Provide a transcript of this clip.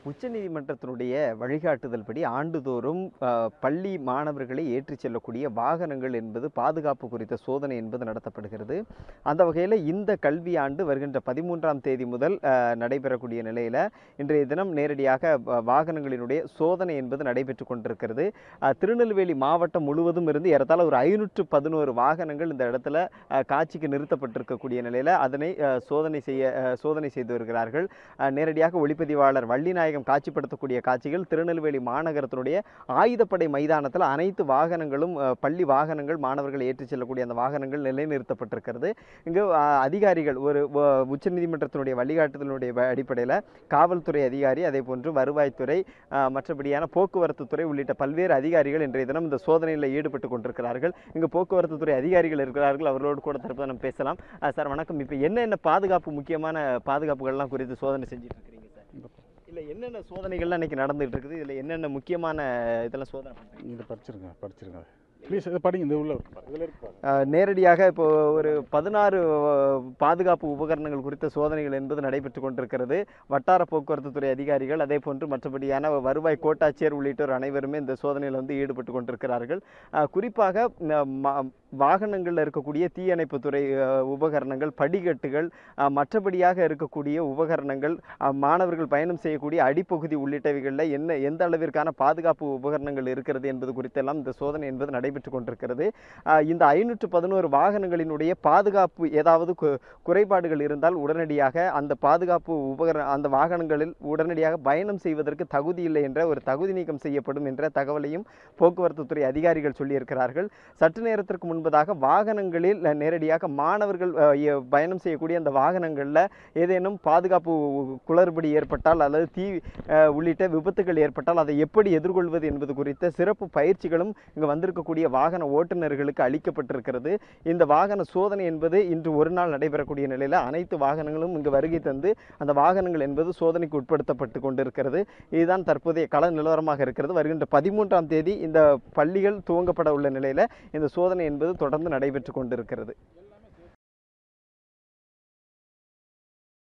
உச்சநீதிமன்றத்தினுடைய வழிகாட்டுதல்படி ஆண்டுதோறும் அஹ், பள்ளி மாணவர்களை ஏற்றிச் செல்லக்கூடிய வாகனங்கள் என்பது பாதுகாப்பு குறித்த சோதனை என்பது நடத்தப்படுகிறது அந்த வகையில் இந்த கல்வி ஆண்டு வருகின்ற பதிமூன்றாம் தேதி முதல் அஹ், நடைபெறக்கூடிய நிலையில் இன்றைய தினம் நேரடியாக வ- வாகனங்களினுடைய சோதனை என்பது நடைபெற்று கொண்டிருக்கிறது அஹ், திருநெல்வேலி மாவட்டம் முழுவதும் இருந்து ஏறத்தாழ ஒரு ஐநூற்று பதினோரு வாகனங்கள் இந்த இடத்துல அஹ், காட்சிக்கு நிறுத்தப்பட்டிருக்கக்கூடிய நிலையில் அதனை அஹ், சோதனை செய்ய அஹ், சோதனை செய்து வருகிறார்கள் அஹ், நேரடியாக ஒளிப்பதிவாளர் வள்ளிநாயகம் காட்சிப்படுத்தக்கூடிய காட்சிகள் திருநெல்வேலி மாநகரத்தினுடைய ஆயுதப்படை மைதானத்தில் அனைத்து வாகனங்களும் அஹ், பள்ளி வாகனங்கள் மாணவர்களை ஏற்றிச் செல்லக்கூடிய அந்த வாகனங்கள் நிலைநிறுத்தப்பட்டிருக்கிறது இங்கு அஹ், அதிகாரிகள் ஒரு வ- உச்சநீதிமன்றத்தினுடைய வழிகாட்டுதலினுடைய வ- அடிப்படையில் காவல்துறை அதிகாரி அதே போன்று வருவாய்த்துறை அஹ், மற்றபடியான போக்குவரத்து துறை உள்ளிட்ட பல்வேறு அதிகாரிகள் இன்றைய தினம் இந்த சோதனையில் ஈடுபட்டு கொண்டிருக்கிறார்கள் இங்கு போக்குவரத்து துறை அதிகாரிகள் இருக்கிறார்கள் அவர்களோடு கூட தற்போது நம்ம பேசலாம் அஹ், சார் வணக்கம் இப்போ என்னென்ன பாதுகாப்பு முக்கியமான பாதுகாப்புகள்லாம் குறித்து சோதனை செஞ்சுட்டு இருக்கிறீங்க சார் இல்லை என்னென்ன சோதனைகள்லாம் இன்னைக்கு நடந்துட்டு இருக்குது இதில் என்னென்ன முக்கியமான இதெல்லாம் சோதனை பண்ணுறீங்க இதை படிச்சிருங்க படிச்சிருங்க ப்ளீஸ் இதை படிங்க இந்த உள்ள இருக்கு பாருங்க. இதுல இருக்கு பாருங்க. அஹ் நேரடியாக இப்போ ஒரு பதினாறு பாதுகாப்பு உபகரணங்கள் குறித்த சோதனைகள் என்பது நடைபெற்று கொண்டிருக்கிறது வட்டார போக்குவரத்து துறை அதிகாரிகள் அதே போன்று மற்றபடியான வருவாய் கோட்டாட்சியர் உள்ளிட்டோர் அனைவருமே இந்த சோதனையில் வந்து ஈடுபட்டு கொண்டிருக்கிறார்கள் அஹ் குறிப்பாக அஹ் ம- வாகனங்களில் இருக்கக்கூடிய தீயணைப்புத்துறை அஹ், உபகரணங்கள் படிக்கட்டுகள் அஹ், மற்றபடியாக இருக்கக்கூடிய உபகரணங்கள் அஹ், மாணவர்கள் பயணம் செய்யக்கூடிய அடிப்பகுதி உள்ளிட்டவைகளில் என்ன எந்த அளவிற்கான பாதுகாப்பு உபகரணங்கள் இருக்கிறது என்பது குறித்தெல்லாம் இந்த சோதனை என்பது நடைபெற்று கொண்டிருக்கிறது அஹ், இந்த ஐநூற்று பதினோரு வாகனங்களினுடைய பாதுகாப்பு ஏதாவது கு- குறைபாடுகள் இருந்தால் உடனடியாக அந்த பாதுகாப்பு உபகரண அந்த வாகனங்களில் உடனடியாக பயணம் செய்வதற்கு தகுதி இல்லை என்ற ஒரு தகுதி நீக்கம் செய்யப்படும் என்ற தகவலையும் போக்குவரத்து துறை அதிகாரிகள் சொல்லியிருக்கிறார்கள் சற்று நேரத்திற்கு முன்பதாக வாகனங்களில் அஹ், நேரடியாக மாணவர்கள் அஹ், எ- பயணம் செய்யக்கூடிய அந்த வாகனங்களில் ஏதேனும் பாதுகாப்பு குளறுபடி ஏற்பட்டால் அல்லது தீ அஹ், உள்ளிட்ட விபத்துகள் ஏற்பட்டால் அதை எப்படி எதிர்கொள்வது என்பது குறித்த சிறப்பு பயிற்சிகளும் இங்கு வந்திருக்கக்கூடிய வாகன ஓட்டுநர்களுக்கு அளிக்கப்பட்டிருக்கிறது இந்த வாகன சோதனை என்பது இன்று ஒரு நாள் நடைபெறக்கூடிய நிலையில் அனைத்து வாகனங்களும் இங்கு வருகை தந்து அந்த வாகனங்கள் என்பது சோதனைக்கு உட்படுத்தப்பட்டு கொண்டிருக்கிறது இதுதான் தற்போதைய கள நிலவரமாக இருக்கிறது வருகின்ற பதிமூன்றாம் தேதி இந்த பள்ளிகள் துவங்கப்பட உள்ள நிலையில் இந்த சோதனை என்பது தொடர்ந்து நடைபெற்று கொண்டிருக்கிறது